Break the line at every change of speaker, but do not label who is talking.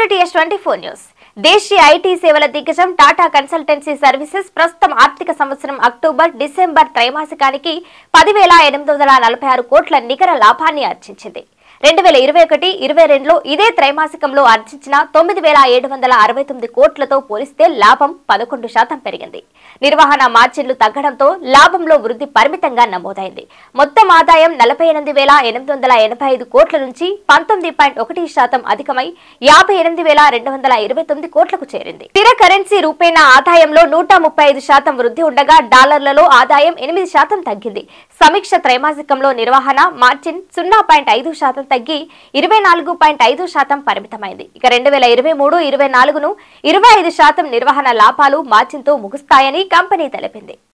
to TS twenty four news దేశీయ IT సేవల దిగ్గజం టాటా కన్సల్టెన్సీ సర్వీసెస్ ప్రస్తుతం ఆర్థిక సంవత్సరం అక్టోబర్ డిసెంబర్ త్రైమాసికానికి పదివేల ఎనిమిది వందల నలభై ఆరు కోట్ల నికర లాభాన్ని ఆర్జించింది రెండు వేల ఇరవై ఒకటి ఇరవై రెండులో ఇదే త్రైమాసికంలో ఆర్జించిన తొమ్మిది వేల ఏడు వందల అరవై తొమ్మిది కోట్లతో పోలిస్తే లాభం పదకొండు శాతం పెరిగింది నిర్వహణ మార్జిన్లు తగ్గడంతో లాభంలో వృద్ధి పరిమితంగా నమోదైంది మొత్తం ఆదాయం నలభై ఎనిమిది వేల ఎనిమిది వందల ఎనభై ఐదు కోట్ల నుంచి పంతొమ్మిది పాయింట్ ఒకటి శాతం అధికమై యాభై ఎనిమిది వేల రెండు వందల ఇరవై తొమ్మిది కోట్లకు చేరింది స్థిర కరెన్సీ రూపేణా ఆదాయంలో నూట ముప్పై ఐదు శాతం వృద్ధి ఉండగా డాలర్లలో ఆదాయం ఎనిమిది శాతం తగ్గింది సమీక్ష త్రైమాసికంలో నిర్వహణ మార్జిన్ సున్నా పాయింట్ ఐదు శాతం తగ్గి ఇరవై నాలుగు పాయింట్ ఐదు శాతం పరిమితమైంది ఇక రెండు వేల ఇరవై మూడు ఇరవై నాలుగును ఇరవై ఐదు శాతం నిర్వహణ లాభాలు మార్జిన్తో ముగుస్తాయని కంపెనీ తెలిపింది